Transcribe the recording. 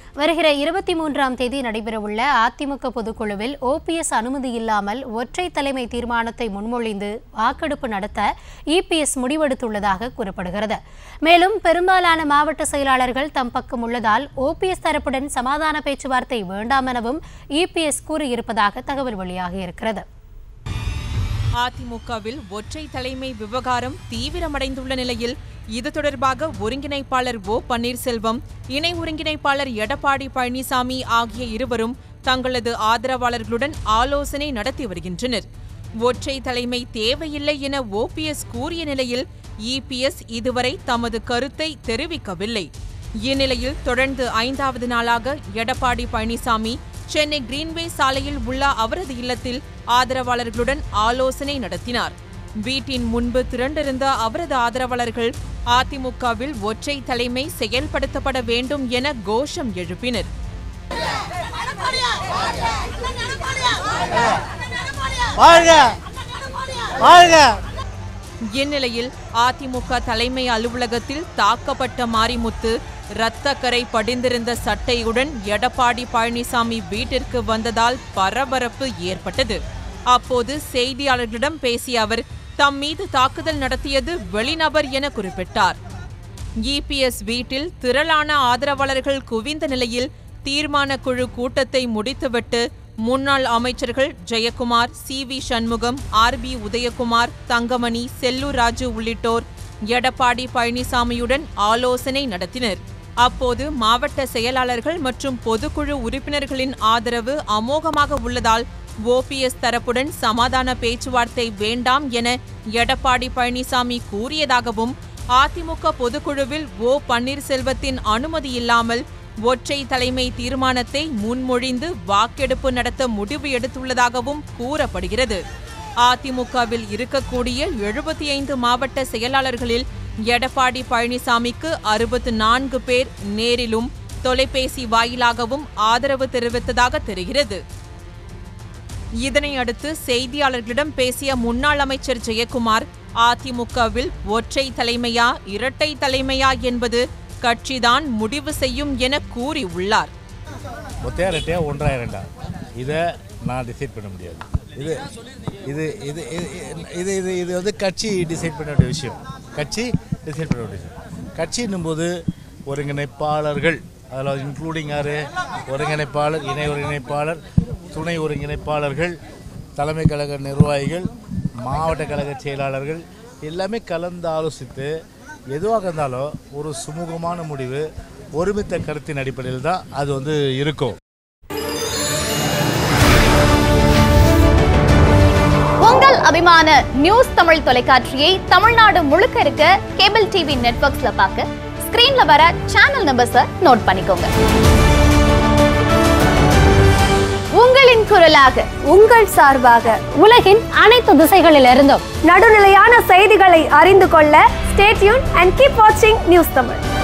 வருகிற இருபத்தி மூன்றாம் தேதி நடைபெறவுள்ள அதிமுக பொதுக்குழுவில் ஓபிஎஸ் அனுமதி இல்லாமல் ஒற்றை தலைமை தீர்மானத்தை முன்மொழிந்து வாக்கெடுப்பு நடத்த இபிஎஸ் முடிவெடுத்துள்ளதாக கூறப்படுகிறது மேலும் பெரும்பாலான மாவட்ட செயலாளர்கள் தம் பக்கம் உள்ளதால் ஓபிஎஸ் தரப்புடன் சமாதான பேச்சுவார்த்தை வேண்டாம் எனவும் இபிஎஸ் கூறியிருப்பதாக தகவல் வெளியாகியிருக்கிறது அதிமுகவில் ஒற்றை தலைமை விவகாரம் தீவிரமடைந்துள்ள நிலையில் இது தொடர்பாக ஒருங்கிணைப்பாளர் ஓ பன்னீர்செல்வம் இணை ஒருங்கிணைப்பாளர் எடப்பாடி பழனிசாமி ஆகிய இருவரும் தங்களது ஆதரவாளர்களுடன் ஆலோசனை நடத்தி வருகின்றனர் ஒற்றை தலைமை தேவையில்லை என ஓபிஎஸ் கூறிய நிலையில் இபிஎஸ் இதுவரை தமது கருத்தை தெரிவிக்கவில்லை இந்நிலையில் தொடர்ந்து ஐந்தாவது நாளாக எடப்பாடி பழனிசாமி சென்னை கிரீன்வே சாலையில் உள்ள அவரது இல்லத்தில் ஆதரவாளர்களுடன் ஆலோசனை நடத்தினார் வீட்டின் முன்பு திரண்டிருந்த அவரது ஆதரவாளர்கள் அதிமுகவில் ஒற்றை தலைமை செயல்படுத்தப்பட வேண்டும் என கோஷம் எழுப்பினர் வாழ்க வாழ்க இந்நிலையில் அதிமுக தலைமை அலுவலகத்தில் தாக்கப்பட்ட மாரிமுத்து இரத்தக்கரை படிந்திருந்த சட்டையுடன் எடப்பாடி பழனிசாமி வீட்டிற்கு வந்ததால் பரபரப்பு ஏற்பட்டது அப்போது செய்தியாளர்களிடம் பேசிய அவர் தம் மீது தாக்குதல் நடத்தியது வெளிநபர் என குறிப்பிட்டார் இபிஎஸ் வீட்டில் திரளான ஆதரவாளர்கள் குவிந்த நிலையில் தீர்மான குழு கூட்டத்தை முடித்துவிட்டு முன்னாள் அமைச்சர்கள் Jayakumar C V Shanmugam R B Udhayakumar Thangamani Sellur Raju உள்ளிட்டோர் எடப்பாடி பழனிசாமியுடன் ஆலோசனை நடத்தினர் அப்போது மாவட்ட செயலாளர்கள் மற்றும் பொதுக்குழு உறுப்பினர்களின் ஆதரவு அமோகமாக உள்ளதால் ஓபிஎஸ் தரப்புடன் சமாதான பேச்சுவார்த்தை வேண்டாம் என எடப்பாடி பழனிசாமி கூறியதாகவும் அதிமுக பொதுக்குழுவில் ஓ பன்னீர்செல்வத்தின் அனுமதி இல்லாமல் ஒற்றை தலைமை தீர்மானத்தை முன்மொழிந்து வாக்கெடுப்பு நடத்த முடிவு எடுத்துள்ளதாகவும் கூறப்படுகிறது அதிமுகவில் இருக்கக்கூடிய எழுபத்தி ஐந்து மாவட்ட செயலாளர்களில் எடப்பாடி பழனிசாமிக்கு அறுபத்து நான்கு பேர் நேரிலும் தொலைபேசி வாயிலாகவும் ஆதரவு தெரிவித்ததாக தெரிகிறது இதனை அடுத்து செய்தியாளர்களிடம் பேசிய முன்னாள் அமைச்சர் ஜெயக்குமார் அதிமுகவில் ஒற்றை தலைமையா இரட்டை தலைமையா என்பது கட்சிதான் முடிவு செய்யும் என கூறியுள்ளார் ஒத்தையா ரெட்டையா ஒன்றா இரண்டா இதை நான் டிசைட் பண்ண முடியாது இது இது இது இது இது இது இது வந்து கட்சி டிசைட் பண்ண வேண்டிய விஷயம் கட்சி டிசைட் பண்ண வேண்டிய விஷயம் கட்சின்னும் போது ஒருங்கிணைப்பாளர்கள் அதில் இன்க்ளூடிங் யார் ஒருங்கிணைப்பாளர் இணை ஒருங்கிணைப்பாளர் துணை ஒருங்கிணைப்பாளர்கள் தலைமை கழக நிர்வாகிகள் மாவட்ட கழக செயலாளர்கள் எல்லாமே கலந்து ஆலோசித்து எதுவாக இருந்தாலும் ஒரு சுமூகமான முடிவு ஒருமித்த கருத்தின் அடிப்படையில் தான் அது வந்து இருக்கும் உங்கள் அபிமான நியூஸ் தமிழ் தொலைக்காட்சியை தமிழ்நாடு முழுக்க இருக்க கேபிள் டிவி நெட்வொர்க்ஸ்ல பார்க்க ஸ்கிரீன்ல வர சேனல் நம்பர்ஸை நோட் பண்ணிக்கோங்க உங்களின் குரலாக உங்கள் சார்பாக உலகின் அனைத்து திசைகளிலிருந்தும் நடுநிலையான செய்திகளை அறிந்து கொள்ள ஸ்டேட்யூன் அண்ட் கீப் வாட்சிங் நியூஸ் தமிழ்